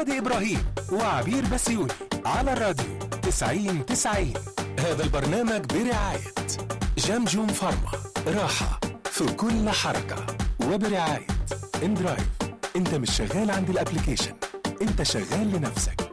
شادي إبراهيم وعبير بسيوني على الراديو 90 90 هذا البرنامج برعاية جمجم فارما راحة في كل حركة وبرعاية اندرايف انت مش شغال عند الابليكيشن انت شغال لنفسك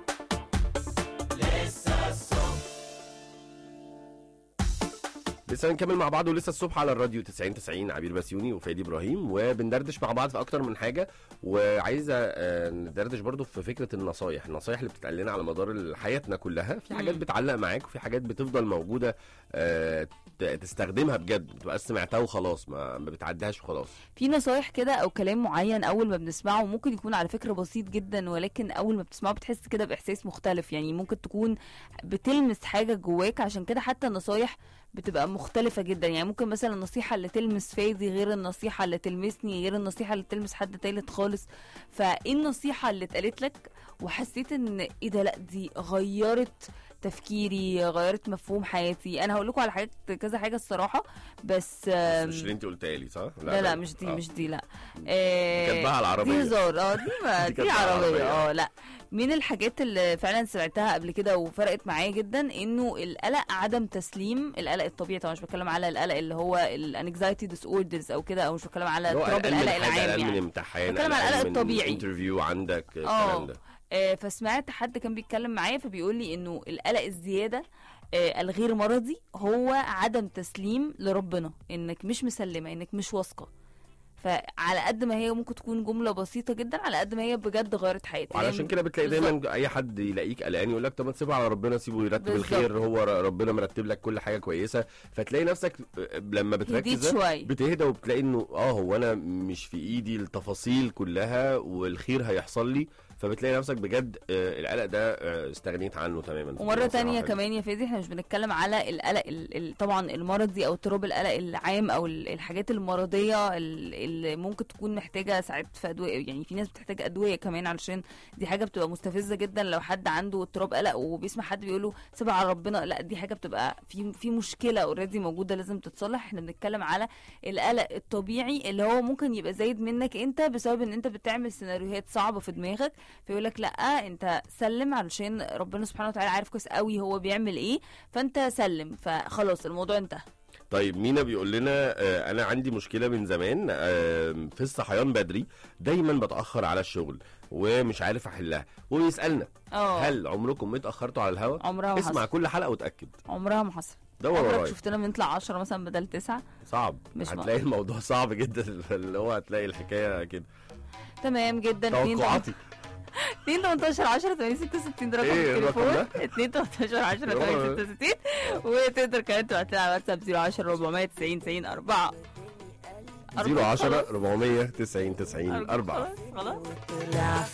لسه هنكمل مع بعض ولسه الصبح على الراديو 90 90 عبير بسيوني وفادي ابراهيم وبندردش مع بعض في اكتر من حاجه وعايزه آه، ندردش برضو في فكره النصايح النصايح اللي بتتقال لنا على مدار حياتنا كلها في حاجات بتعلق معاك وفي حاجات بتفضل موجوده آه، ت- تستخدمها بجد ما تبقاش سمعتها وخلاص ما, ما بتعديهاش وخلاص في نصايح كده او كلام معين اول ما بنسمعه ممكن يكون على فكره بسيط جدا ولكن اول ما بتسمعه بتحس كده باحساس مختلف يعني ممكن تكون بتلمس حاجه جواك عشان كده حتى النصايح بتبقى مختلفة جدا يعني ممكن مثلا النصيحة اللي تلمس فادي غير النصيحة اللي تلمسني غير النصيحة اللي تلمس حد تالت خالص فايه النصيحة اللي اتقالت لك وحسيت ان ايه ده لا دي غيرت تفكيري غيرت مفهوم حياتي انا هقول لكم على حاجات كذا حاجة الصراحة بس, بس آم، مش اللي انت قلتها لي صح؟ لا لا مش دي آه. مش دي لا آه، كاتباها على العربية. دي هزار اه دي ما دي دي كاتباها على عربية العربية. اه لا من الحاجات اللي فعلا سمعتها قبل كده وفرقت معايا جدا انه القلق عدم تسليم القلق الطبيعي طبعا مش بتكلم على القلق اللي هو الانكزايتي ديس اوردرز او كده او مش بتكلم على اللي هو اضطراب قلقان من القلق حاجة، العام قلقان من يعني امتحان بتكلم على القلق قلقان من الطبيعي. انترفيو عندك الكلام اه ده آه، فسمعت حد كان بيتكلم معايا فبيقول لي انه القلق الزياده آه، الغير مرضي هو عدم تسليم لربنا انك مش مسلمه انك مش واثقه فعلى قد ما هي ممكن تكون جمله بسيطه جدا على قد ما هي بجد غيرت حياتي وعلشان لأن كده بتلاقي بالظبط. دايما اي حد يلاقيك قلقان يقول لك طب ما تسيبها على ربنا سيبه يرتب بالظبط. الخير هو ر- ربنا مرتب لك كل حاجه كويسه فتلاقي نفسك لما هديت بتركز ده شويه بتهدى وبتلاقي انه اه هو انا مش في ايدي التفاصيل كلها والخير هيحصل لي فبتلاقي نفسك بجد آه، القلق ده آه، استغنيت عنه تماما ومره بصراحة تانية حلو. كمان يا فادي احنا مش بنتكلم على القلق ال- ال- طبعا المرضي او اضطراب القلق العام او ال- الحاجات المرضيه ال- اللي ممكن تكون محتاجه ساعات في ادويه يعني في ناس بتحتاج ادويه كمان علشان دي حاجه بتبقى مستفزه جدا لو حد عنده اضطراب قلق وبيسمع حد بيقول له سيبها على ربنا لا دي حاجه بتبقى في في مشكله اوريدي موجوده لازم تتصلح احنا بنتكلم على القلق الطبيعي اللي هو ممكن يبقى زايد منك انت بسبب ان انت بتعمل سيناريوهات صعبه في دماغك فيقول لك لا انت سلم علشان ربنا سبحانه وتعالى عارف كويس قوي هو بيعمل ايه فانت سلم فخلاص الموضوع انتهى طيب مينا بيقول لنا آه، انا عندي مشكله من زمان آه، في الصحيان بدري دايما بتاخر على الشغل ومش عارف احلها وبيسالنا اه هل عمركم اتاخرتوا على الهوا عمرها ما اسمع حصل كل حلقه وتاكد عمرها ما حصل دور عمرك ورايا شفتنا بنطلع 10 مثلا بدل 9 صعب مش هتلاقي الموضوع صعب جدا اللي هو هتلاقي الحكايه كده تمام جدا 2 توقعاتي 2 18 10 8 66 ده رقم إيه الرقم التليفون ده؟ 2 18 10 8 66 وتقدر كمان تبعت لنا على واتساب 010 490 90 4 010 490 90 4 خلاص خلاص